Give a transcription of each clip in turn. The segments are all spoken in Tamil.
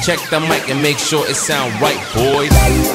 Check the mic and make sure it sound right, boys.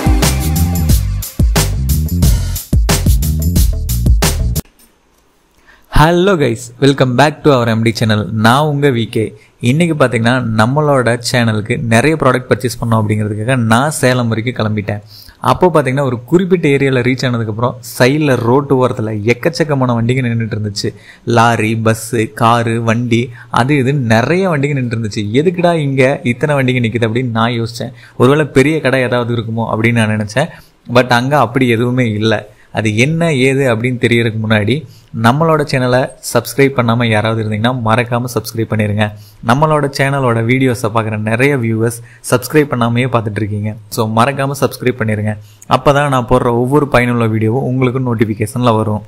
Hello guys welcome back to our MD channel நான் உங்கள் விகே இன்றைக்கி பார்த்தீங்கன்னா நம்மளோட சேனலுக்கு நிறைய ப்ராடக்ட் பர்ச்சேஸ் பண்ணோம் அப்படிங்கிறதுக்காக நான் சேலம் வரைக்கும் கிளம்பிட்டேன் அப்போ பார்த்தீங்கன்னா ஒரு குறிப்பிட்ட ஏரியாவில் ரீச் ஆனதுக்கப்புறம் சைடில் ரோட்டு ஓரத்தில் எக்கச்சக்கமான வண்டிங்க நின்றுட்டு இருந்துச்சு லாரி பஸ்ஸு காரு வண்டி அது இது நிறைய வண்டிங்க நின்று இருந்துச்சு எதுக்குடா இங்கே இத்தனை வண்டிங்க நிற்குது அப்படின்னு நான் யோசித்தேன் ஒருவேளை பெரிய கடை ஏதாவது இருக்குமோ அப்படின்னு நான் நினச்சேன் பட் அங்கே அப்படி எதுவுமே இல்லை அது என்ன ஏது அப்படின்னு தெரியறதுக்கு முன்னாடி நம்மளோட சேனலை சப்ஸ்கிரைப் பண்ணாமல் யாராவது இருந்தீங்கன்னா மறக்காமல் சப்ஸ்கிரைப் பண்ணிடுங்க நம்மளோட சேனலோட வீடியோஸை பார்க்குற நிறைய வியூவர்ஸ் சப்ஸ்கிரைப் பண்ணாமையே பார்த்துட்டு இருக்கீங்க ஸோ மறக்காமல் சப்ஸ்கிரைப் பண்ணிடுங்க அப்போ தான் நான் போடுற ஒவ்வொரு பயனுள்ள வீடியோவும் உங்களுக்கு நோட்டிஃபிகேஷனில் வரும்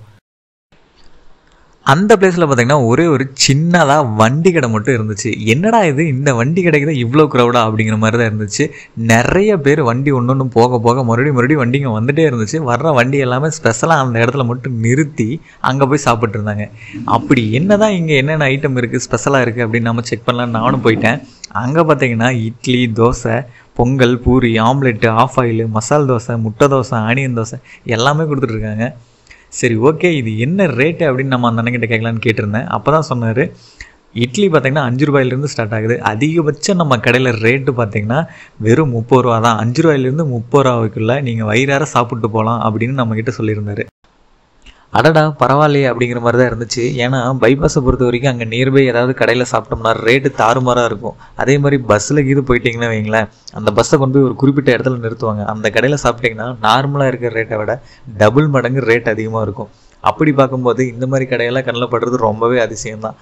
அந்த பிளேஸில் பார்த்தீங்கன்னா ஒரே ஒரு சின்னதாக வண்டி கடை மட்டும் இருந்துச்சு என்னடா இது இந்த வண்டி கடைக்கு தான் இவ்வளோ க்ரௌடா அப்படிங்கிற மாதிரி தான் இருந்துச்சு நிறைய பேர் வண்டி ஒன்று ஒன்று போக போக மறுபடியும் மறுபடியும் வண்டிங்க வந்துட்டே இருந்துச்சு வர்ற வண்டி எல்லாமே ஸ்பெஷலாக அந்த இடத்துல மட்டும் நிறுத்தி அங்கே போய் சாப்பிட்டு இருந்தாங்க அப்படி என்னதான் இங்கே என்னென்ன ஐட்டம் இருக்குது ஸ்பெஷலாக இருக்குது அப்படின்னு நம்ம செக் பண்ணலாம் நானும் போயிட்டேன் அங்கே பார்த்தீங்கன்னா idli dosa pongal puri omelette half boil masala dosa முட்டை தோசை ஆனியன் தோசை எல்லாமே கொடுத்துட்ருக்காங்க சரி ஓகே இது என்ன ரேட்டு அப்படின்னு நம்ம அந்த அண்ணங்கிட்ட கேட்கலான்னு கேட்டிருந்தேன் அப்போ தான் சொன்னார் இட்லி பார்த்தீங்கன்னா அஞ்சு ரூபாயிலேருந்து ஸ்டார்ட் ஆகுது அதிகபட்சம் நம்ம கடையில் ரேட்டு பார்த்தீங்கன்னா வெறும் முப்பது ரூபா தான் அஞ்சு ரூபாயிலேருந்து முப்பது ரூபாய்க்குள்ளே நீங்கள் வயிறார சாப்பிட்டு போகலாம் அப்படின்னு நம்மக்கிட்ட சொல்லியிருந்தாரு அடடா பரவாயில்லையே அப்படிங்கிற மாதிரி தான் இருந்துச்சு ஏன்னா பைபாஸை பொறுத்த வரைக்கும் அங்கே நியர்பை ஏதாவது கடையில் சாப்பிட்டோம்னா ரேட்டு தாறுமாறாக இருக்கும் அதே மாதிரி பஸ்ஸில் கீது போயிட்டீங்கன்னா வைங்களேன் அந்த பஸ்ஸை கொண்டு போய் ஒரு குறிப்பிட்ட இடத்துல நிறுத்துவாங்க அந்த கடையில் சாப்பிட்டீங்கன்னா நார்மலாக இருக்கிற ரேட்டை விட டபுள் மடங்கு ரேட் அதிகமாக இருக்கும் அப்படி பார்க்கும்போது இந்த மாதிரி கடையெல்லாம் கண்ணில் படுறது ரொம்பவே அதிசயம்தான்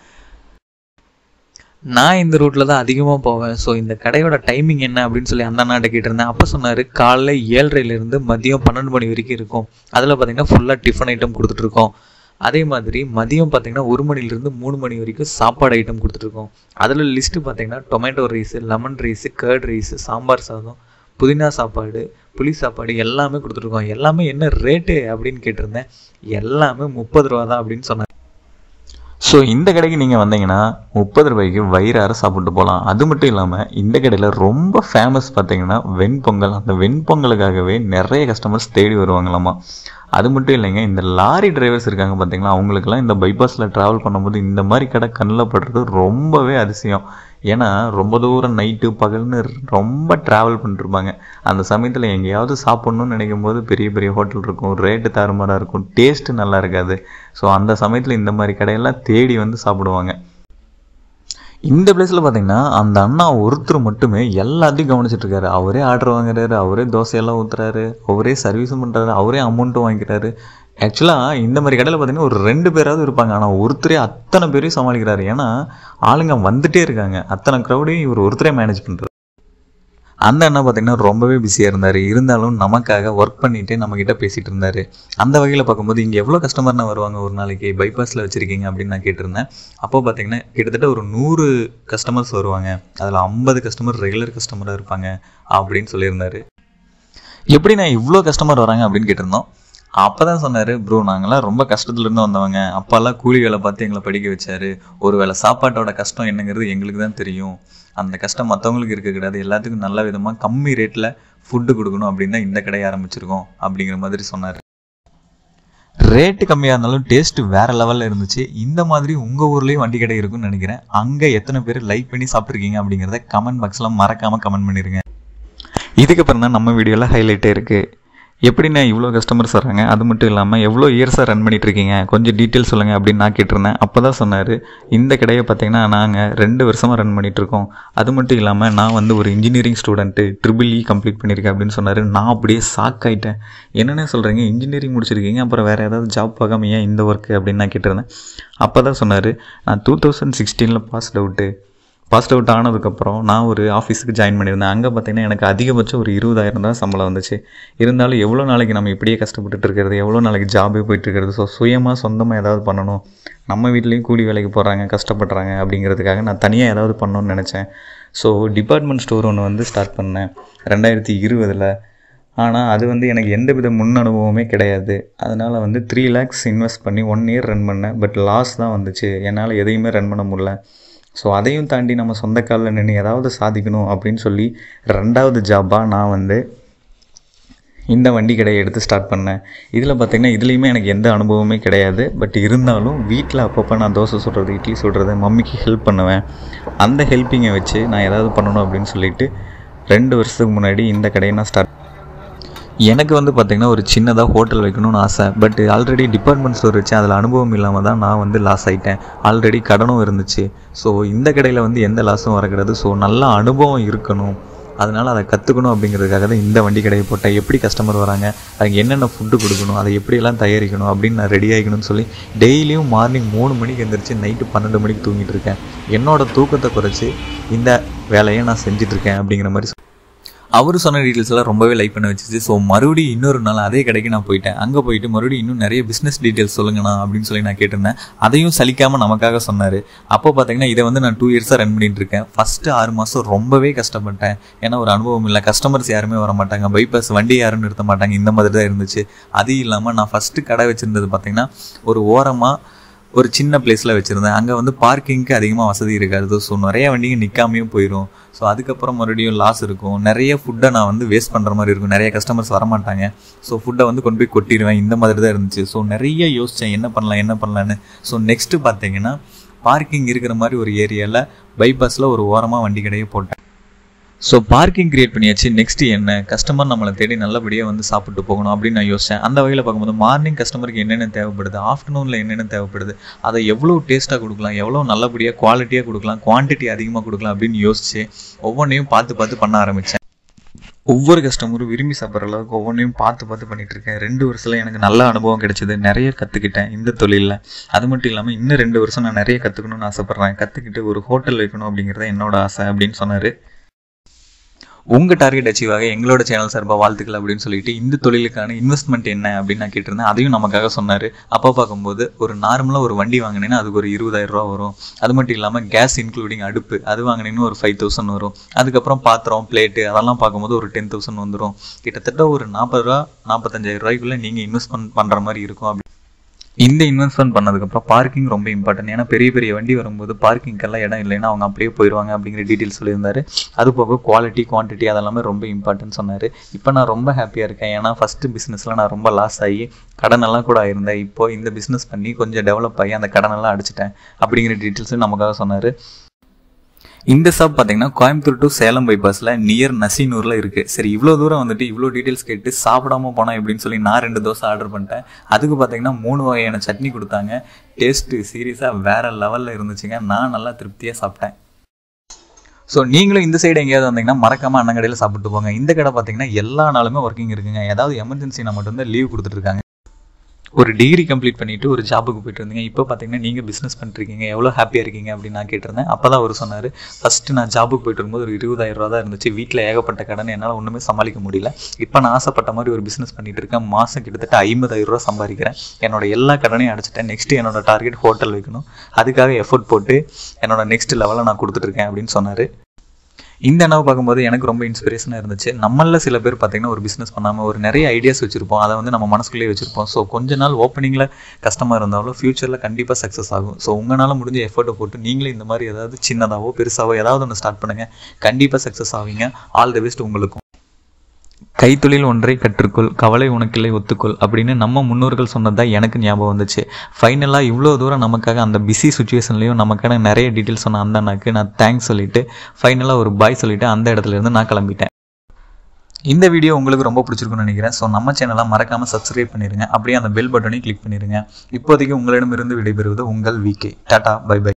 நான் இந்த ரூட்டில் தான் அதிகமாக போவேன் ஸோ இந்த கடையோட டைமிங் என்ன அப்படின்னு சொல்லி அந்த அண்ணாட்ட கேட்டிருந்தேன் அப்போ சொன்னார் காலைல ஏழரைலேருந்து மதியம் பன்னெண்டு மணி வரைக்கும் இருக்கும் அதில் பார்த்தீங்கன்னா ஃபுல்லாக டிஃபன் ஐட்டம் கொடுத்துட்ருக்கோம் அதே மாதிரி மதியம் பார்த்தீங்கன்னா ஒரு மணிலேருந்து மூணு மணி வரைக்கும் சாப்பாடு ஐட்டம் கொடுத்துட்ருக்கோம் அதில் லிஸ்ட்டு பார்த்தீங்கன்னா tomato rice lemon rice curd rice sambar சாதம் புதினா சாப்பாடு புளி சாப்பாடு எல்லாமே கொடுத்துட்ருக்கோம் எல்லாமே என்ன ரேட்டு அப்படின்னு கேட்டிருந்தேன் எல்லாமே முப்பது ரூபா தான் அப்படின்னு சொன்னாங்க ஸோ இந்த கடைக்கு நீங்கள் வந்தீங்கன்னா முப்பது ரூபாய்க்கு வயிறார சாப்பிட்டு போகலாம் அது மட்டும் இல்லாமல் இந்த கடையில் ரொம்ப ஃபேமஸ் பார்த்தீங்கன்னா வெண்பொங்கல் அந்த வெண்பொங்கலுக்காகவே நிறைய கஸ்டமர்ஸ் தேடி வருவாங்களாமா அது மட்டும் இல்லைங்க இந்த லாரி டிரைவர்ஸ் இருக்காங்க பார்த்தீங்களா அவங்களுக்குலாம் இந்த பைபாஸில் ட்ராவல் பண்ணும்போது இந்த மாதிரி கடை கண்ணில் படுறது ரொம்பவே அதிசயம் ஏன்னா ரொம்ப தூரம் நைட்டு பகல்னு ரொம்ப ட்ராவல் பண்ணிருப்பாங்க அந்த சமயத்தில் எங்கேயாவது சாப்பிட்ணுன்னு நினைக்கும் போது பெரிய பெரிய ஹோட்டல் இருக்கும் ரேட்டு தாறுமாறாக இருக்கும் டேஸ்ட்டு நல்லா இருக்காது ஸோ அந்த சமயத்தில் இந்த மாதிரி கடையெல்லாம் தேடி வந்து சாப்பிடுவாங்க இந்த பிளேஸில் பார்த்தீங்கன்னா அந்த அண்ணா ஒருத்தர் மட்டுமே எல்லாத்தையும் கவனிச்சிட்டு இருக்காரு அவரே ஆர்டர் வாங்குறாரு அவரே தோசையெல்லாம் ஊற்றுறாரு அவரே சர்வீஸும் பண்ணுறாரு அவரே அமௌண்ட்டும் வாங்கிக்கிறாரு ஆக்சுவலாக இந்த மாதிரி கடையில் பார்த்தீங்கன்னா ஒரு ரெண்டு பேராவது இருப்பாங்க ஆனால் ஒருத்தரே அத்தனை பேரையும் சமாளிக்கிறாரு ஏன்னா ஆளுங்க வந்துட்டே இருக்காங்க அத்தனை க்ரௌடையும் இவர் ஒருத்தரே மேனேஜ் பண்ணுறாரு அந்த அண்ணா பார்த்தீங்கன்னா ரொம்பவே பிஸியாக இருந்தார் இருந்தாலும் நமக்காக ஒர்க் பண்ணிட்டு நம்மக்கிட்ட பேசிகிட்டு இருந்தார் அந்த வகையில் பார்க்கும்போது இங்கே எவ்வளோ கஸ்டமர்னா வருவாங்க ஒரு நாளைக்கு பைபாஸில் வச்சுருக்கீங்க அப்படின்னு நான் கேட்டிருந்தேன் அப்போ பார்த்தீங்கன்னா கிட்டத்தட்ட ஒரு நூறு கஸ்டமர்ஸ் வருவாங்க அதில் ஐம்பது கஸ்டமர் ரெகுலர் கஸ்டமராக இருப்பாங்க அப்படின்னு சொல்லியிருந்தாரு எப்படி நான் இவ்வளோ கஸ்டமர் வராங்க அப்படின்னு கேட்டிருந்தோம் அப்போ தான் சொன்னார் ப்ரோ நாங்களாம் ரொம்ப கஷ்டத்துலேருந்து வந்தவங்க அப்பாலாம் கூலி வேலை பார்த்து எங்களை படிக்க வச்சாரு ஒரு வேளை சாப்பாட்டோட கஷ்டம் என்னங்கிறது எங்களுக்கு தான் தெரியும் அந்த கஷ்டம் மற்றவங்களுக்கு இருக்க கிடையாது எல்லாத்துக்கும் நல்ல விதமாக கம்மி ரேட்டில் ஃபுட்டு கொடுக்கணும் அப்படின்னு தான் இந்த கடையை ஆரம்பிச்சிருக்கோம் அப்படிங்கிற மாதிரி சொன்னார் ரேட்டு கம்மியாக இருந்தாலும் டேஸ்ட் வேற லெவலில் இருந்துச்சு இந்த மாதிரி உங்கள் ஊர்லேயும் வண்டி கடை இருக்குன்னு நினைக்கிறேன் அங்கே எத்தனை பேர் லைக் பண்ணி சாப்பிட்ருக்கீங்க அப்படிங்கிறத கமெண்ட் பாக்ஸில் மறக்காமல் கமெண்ட் பண்ணிடுங்க இதுக்கப்புறம் தான் நம்ம வீடியோவில் ஹைலைட்டே இருக்குது எப்படிண்ணே இவ்வளோ கஸ்டமர்ஸ் வராங்க அது மட்டும் இல்லாமல் எவ்வளோ இயர்ஸாக ரன் பண்ணிட்டு இருக்கீங்க கொஞ்சம் டீட்டெயில் சொல்லுங்கள் அப்படின்னு நான் கேட்டிருந்தேன் அப்போ தான் சொன்னார் இந்த கடையை பார்த்தீங்கன்னா நாங்கள் ரெண்டு வருஷமாக ரன் பண்ணிட்டு இருக்கோம் அது மட்டும் இல்லாமல் நான் வந்து ஒரு engineering student triple E complete பண்ணியிருக்கேன் அப்படின்னு சொன்னார் நான் அப்படியே ஷாக் ஆகிட்டேன் என்னென்ன சொல்கிறீங்க இன்ஜினியரிங் முடிச்சிருக்கீங்க அப்புறம் வேறு ஏதாவது ஜாப் பார்க்காம ஏன் இந்த ஒர்க்கு அப்படின்னு நான் கேட்டிருந்தேன் அப்போ தான் சொன்னார் நான் டூ தௌசண்ட் சிக்ஸ்டீனில் பாஸ் அவுட்டு பாஸ்ட் அவுட் ஆனதுக்கப்புறம் நான் ஒரு ஆஃபீஸுக்கு ஜாயின் பண்ணியிருந்தேன் அங்கே பார்த்தீங்கன்னா எனக்கு அதிகபட்சம் ஒரு இருபதாயிரம் தான் சம்பளம் வந்துச்சு இருந்தாலும் எவ்வளோ நாளைக்கு நம்ம இப்படியே கஷ்டப்பட்டுட்டு இருக்கிறது எவ்வளோ நாளைக்கு ஜாபே போயிட்டு இருக்கிறது ஸோ சுயமாக சொந்தமாக ஏதாவது பண்ணணும் நம்ம வீட்லேயும் கூலி வேலைக்கு போகிறாங்க கஷ்டப்படுறாங்க அப்படிங்கிறதுக்காக நான் தனியாக ஏதாவது பண்ணணும்னு நினச்சேன் ஸோ டிபார்ட்மெண்ட் ஸ்டோர் ஒன்று வந்து ஸ்டார்ட் பண்ணேன் ரெண்டாயிரத்தி இருபதில் ஆனால் அது வந்து எனக்கு எந்த வித முன் அனுபவமே கிடையாது அதனால் வந்து த்ரீ லேக்ஸ் இன்வெஸ்ட் பண்ணி ஒன் இயர் ரன் பண்ணேன் பட் லாஸ் தான் வந்துச்சு என்னால் எதையுமே ரன் பண்ண முடியல ஸோ அதையும் தாண்டி நம்ம சொந்த காலில் நின்று ஏதாவது சாதிக்கணும் அப்படின்னு சொல்லி ரெண்டாவது ஜாபாக நான் வந்து இந்த வண்டி கடையை எடுத்து ஸ்டார்ட் பண்ணேன் இதில் பார்த்திங்கன்னா இதுலேயுமே எனக்கு எந்த அனுபவமே கிடையாது பட் இருந்தாலும் வீட்டில் அப்பப்போ நான் தோசை சுடுறது இட்லி சுடுறது மம்மிக்கு ஹெல்ப் பண்ணுவேன் அந்த ஹெல்ப்பிங்கை வச்சு நான் ஏதாவது பண்ணணும் அப்படின்னு சொல்லிட்டு ரெண்டு வருஷத்துக்கு முன்னாடி இந்த கடையை நான் ஸ்டார்ட் எனக்கு வந்து பார்த்திங்கன்னா ஒரு சின்னதாக ஹோட்டல் வைக்கணும்னு ஆசை பட் ஆல்ரெடி டிபார்ட்மெண்ட் ஸ்டோர் வச்சு அதில் அனுபவம் இல்லாமல் தான் நான் வந்து லாஸ் ஆகிட்டேன் ஆல்ரெடி கடனும் இருந்துச்சு ஸோ இந்த கடையில் வந்து எந்த லாஸும் வரக்கூடாது ஸோ நல்ல அனுபவம் இருக்கணும் அதனால் அதை கற்றுக்கணும் அப்படிங்கிறதுக்காக தான் இந்த வண்டி கடையை போட்டேன் எப்படி கஸ்டமர் வராங்க அதுக்கு என்னென்ன ஃபுட்டு கொடுக்கணும் அதை எப்படியெல்லாம் தயாரிக்கணும் அப்படின்னு நான் ரெடி ஆகிக்கணும்னு சொல்லி டெய்லியும் மார்னிங் மூணு மணிக்கு எழுந்திரிச்சு நைட்டு பன்னெண்டு மணிக்கு தூங்கிட்டு இருக்கேன் என்னோட தூக்கத்தை குறைச்சி இந்த வேலையை நான் செஞ்சுட்டு இருக்கேன் அப்படிங்கிற மாதிரி அவர் சொன்ன டீட்டெயில்ஸ் எல்லாம் ரொம்பவே லைக் பண்ண வச்சுச்சு ஸோ மறுபடியும் இன்னொரு நாள் அதே கடைக்கு நான் போயிட்டேன் அங்கே போயிட்டு மறுபடியும் இன்னும் நிறைய பிஸ்னஸ் டீட்டெயில்ஸ் சொல்லுங்கண்ணா அப்படின்னு சொல்லி நான் கேட்டிருந்தேன் அதையும் சலிக்காமல் நமக்காக சொன்னார் அப்போ பார்த்தீங்கன்னா இதை வந்து நான் டூ இயர்ஸாக ரன் பண்ணிட்டு இருக்கேன் ஃபஸ்ட்டு ஆறு மாதம் ரொம்பவே கஷ்டப்பட்டேன் ஏன்னா ஒரு அனுபவம் இல்லை கஸ்டமர்ஸ் யாருமே வர மாட்டாங்க பைபாஸ் வண்டி யாரும் நிறுத்த மாட்டாங்க இந்த மாதிரி தான் இருந்துச்சு அது இல்லாமல் நான் ஃபஸ்ட்டு கடை வச்சுருந்தது பார்த்தீங்கன்னா ஒரு ஓரமாக ஒரு சின்ன பிளேஸில் வச்சுருந்தேன் அங்கே வந்து பார்க்கிங்க்கு அதிகமாக வசதி இருக்காது ஸோ நிறைய வண்டிங்க நிற்காமையும் போயிடும் ஸோ அதுக்கப்புறம் மறுபடியும் லாஸ் இருக்கும் நிறைய ஃபுட்டை நான் வந்து வேஸ்ட் பண்ணுற மாதிரி இருக்கும் நிறைய கஸ்டமர்ஸ் வரமாட்டாங்க ஸோ ஃபுட்டை வந்து கொண்டு போய் கொட்டிடுவேன் இந்த மாதிரி தான் இருந்துச்சு ஸோ நிறைய யோசித்தேன் என்ன பண்ணலாம் என்ன பண்ணலான்னு ஸோ நெக்ஸ்ட்டு பார்த்தீங்கன்னா பார்க்கிங் இருக்கிற மாதிரி ஒரு ஏரியாவில் பைபாஸில் ஒரு ஓரமாக வண்டி கடையை போட்டேன் ஸோ பார்க்கிங் கிரியேட் பண்ணியாச்சு நெக்ஸ்ட் என்ன கஸ்டமர் நம்மளை தேடி நல்லபடியாக வந்து சாப்பிட்டு போகணும் அப்படின்னு நான் யோசிச்சேன் அந்த வகையில் பார்க்கும்போது மார்னிங் கஸ்டமருக்கு என்னென்ன தேவைப்படுது ஆஃப்டர்நூனில் என்னென்ன தேவைப்படுது அதை எவ்வளோ டேஸ்ட்டாக கொடுக்கலாம் எவ்வளோ நல்லபடியாக குவாலிட்டியாக கொடுக்கலாம் குவான்டிட்டி அதிகமாக கொடுக்கலாம் அப்படின்னு யோசிச்சு ஒவ்வொன்றையும் பார்த்து பார்த்து பண்ண ஆரம்பித்தேன் ஒவ்வொரு கஸ்டமரும் விரும்பி சாப்பிட்ற அளவுக்கு ஒவ்வொன்றையும் பார்த்து பார்த்து பண்ணிட்டு இருக்கேன் ரெண்டு வருஷத்துல எனக்கு நல்ல அனுபவம் கிடைச்சது நிறைய கற்றுக்கிட்டேன் இந்த தொழிலில் அது மட்டும் இல்லாமல் இன்னும் ரெண்டு வருஷம் நான் நிறைய கற்றுக்கணும்னு ஆசைப்பட்றேன் கற்றுக்கிட்டு ஒரு ஹோட்டல் வைக்கணும் அப்படிங்கிறத என்னோட ஆசை அப்படின்னு சொன்னார் உங்கள் டார்கெட் அச்சீவ் ஆக எங்களோட சேனல் சார்பாக வாழ்த்துக்கள் அப்படின்னு சொல்லிட்டு இந்த தொழிலுக்கான இன்வெஸ்ட்மெண்ட் என்ன அப்படின்னு நான் கேட்டிருந்தேன் அதையும் நமக்காக சொன்னார் அப்போ பார்க்கும்போது ஒரு நார்மலாக ஒரு வண்டி வாங்கினீங்கன்னா அதுக்கு ஒரு இருபதாயிரம் ரூபா வரும் அது மட்டும் இல்லாமல் கேஸ் இன்க்ளூடிங் அடுப்பு அது வாங்கினீங்கன்னா ஒரு ஃபைவ் தௌசண்ட் வரும் அதுக்கப்புறம் பாத்திரம் பிளேட்டு அதெல்லாம் பார்க்கும்போது ஒரு டென் தௌசண்ட் வந்துடும் கிட்டத்தட்ட ஒரு நாற்பது ரூபா நாற்பத்தஞ்சாயிரம் ரூபாய்க்குள்ளே நீங்கள் இன்வெஸ்ட்மெண்ட் பண்ணுற மாதிரி இருக்கும் அப்படி இந்த இன்வெஸ்ட்மெண்ட் பண்ணதுக்கப்புறம் பார்க்கிங் ரொம்ப இம்பார்ட்டன்ட் ஏன்னா பெரிய பெரிய வண்டி வரும்போது பார்க்கிங்கெல்லாம் இடம் இல்லைன்னா அவங்க அப்படியே போயிடுவாங்க அப்படிங்கிற டீட்டெயில்ஸ் சொல்லியிருந்தாரு அது போக குவாலிட்டி குவான்டிட்டி அதெல்லாமே ரொம்ப இம்பார்ட்டன்ட் சொன்னார் இப்போ நான் ரொம்ப ஹாப்பியாக இருக்கேன் ஏன்னா ஃபஸ்ட்டு பிஸ்னஸில் நான் ரொம்ப லாஸ் ஆகி கடனெல்லாம் கூட ஆயிருந்தேன் இப்போ இந்த பிஸ்னஸ் பண்ணி கொஞ்சம் டெவலப் ஆகி அந்த கடனெல்லாம் அடிச்சிட்டேன் அப்படிங்கிற டீட்டெயில்ஸும் நமக்காக சொன்னார் இந்த ஷாப் பார்த்தீங்கன்னா கோயம்புத்தூர் டு சேலம் பைபாஸில் நியர் நசீனூரில் இருக்குது சரி இவ்வளோ தூரம் வந்துட்டு இவ்வளோ டீட்டெயில்ஸ் கேட்டு சாப்பிடாம போனால் எப்படின்னு சொல்லி நான் ரெண்டு தோசை ஆர்டர் பண்ணிட்டேன் அதுக்கு பார்த்தீங்கன்னா மூணு வகையான சட்னி கொடுத்தாங்க டேஸ்ட்டு சீரியஸாக வேறு லெவலில் இருந்துச்சுங்க நான் நல்லா திருப்தியாக சாப்பிட்டேன் ஸோ நீங்களும் இந்த சைடு எங்கேயாவது வந்தீங்கன்னா மறக்காம அண்ணன் கடையில் சாப்பிட்டு போங்க இந்த கடை பார்த்தீங்கன்னா எல்லா நாளுமே ஒர்க்கிங் இருக்குங்க ஏதாவது எமர்ஜென்சினா மட்டும்தான் லீவ் கொடுத்துட்டு இருக்காங்க ஒரு டிகிரி கம்ப்ளீட் பண்ணிட்டு ஒரு ஜாபுக்கு போயிட்டு இருந்தீங்க இப்போ பார்த்தீங்கன்னா நீங்கள் பிஸ்னஸ் பண்ணிருக்கீங்க எவ்வளோ ஹாப்பியாக இருக்கீங்க அப்படின்னு நான் கேட்டிருந்தேன் அப்போ தான் அவர் சொன்னார் ஃபஸ்ட்டு நான் ஜாபுக்கு போயிட்டு இருக்கும்போது ஒரு இருபதாயிரம் ரூபா தான் இருந்துச்சு வீட்டில் ஏகப்பட்ட கடன் என்னால் ஒன்றுமே சமாளிக்க முடியல இப்போ நான் ஆசைப்பட்ட மாதிரி ஒரு பிஸ்னஸ் பண்ணிட்டு இருக்கேன் மாதம் கிட்டத்தட்ட ஐம்பதாயிரம் ரூபா சம்பாதிக்கிறேன் என்னோட எல்லா கடனையும் அடைச்சிட்டேன் நெக்ஸ்ட் என்னோட டார்கெட் ஹோட்டல் வைக்கணும் அதுக்காக எஃபோர்ட் போட்டு என்னோட நெக்ஸ்ட் லெவலில் நான் கொடுத்துட்டு இருக்கேன் அப்படின்னு சொன்னார் இந்த அணவை பார்க்கும்போது எனக்கு ரொம்ப இன்ஸ்பிரேஷனாக இருந்துச்சு நம்மள சில பேர் பார்த்தீங்கன்னா ஒரு பிஸ்னஸ் பண்ணாமல் ஒரு நிறைய ஐடியாஸ் வச்சுருப்போம் அதை வந்து நம்ம மனசுக்குள்ளேயே வச்சுருப்போம் ஸோ கொஞ்ச நாள் ஓப்பனிங்கில் கஷ்டமாக இருந்தாலும் ஃப்யூச்சரில் கண்டிப்பாக சக்ஸஸ் ஆகும் ஸோ உங்களால் முடிஞ்ச எஃபர்ட்டை போட்டு நீங்களே இந்த மாதிரி ஏதாவது சின்னதாவோ பெருசாவோ ஏதாவது ஒன்று ஸ்டார்ட் பண்ணுங்கள் கண்டிப்பாக சக்ஸஸ் ஆவீங்க ஆல் தி பெஸ்ட் உங்களுக்கும் கைத்தொழில் ஒன்றை கற்றுக்கொள் கவலை உனக்கில்லை ஒத்துக்கொள் அப்படின்னு நம்ம முன்னோர்கள் சொன்னது தான் எனக்கு ஞாபகம் வந்துச்சு ஃபைனலாக இவ்வளோ தூரம் நமக்காக அந்த பிஸி சுச்சுவேஷன்லேயும் நமக்கான நிறைய டீட்டெயில்ஸ் சொன்ன அந்த அண்ணாக்கு நான் தேங்க்ஸ் சொல்லிட்டு ஃபைனலாக ஒரு பாய் சொல்லிட்டு அந்த இடத்துல இருந்து நான் கிளம்பிட்டேன் இந்த வீடியோ உங்களுக்கு ரொம்ப பிடிச்சிருக்கும்னு நினைக்கிறேன் ஸோ நம்ம சேனலை மறக்காமல் சப்ஸ்கிரைப் பண்ணிடுங்க அப்படியே அந்த பெல் பட்டனையும் கிளிக் பண்ணிடுங்க இப்போதைக்கு உங்களிடமிருந்து விடைபெறுவது உங்கள் விகே டாடா பை பை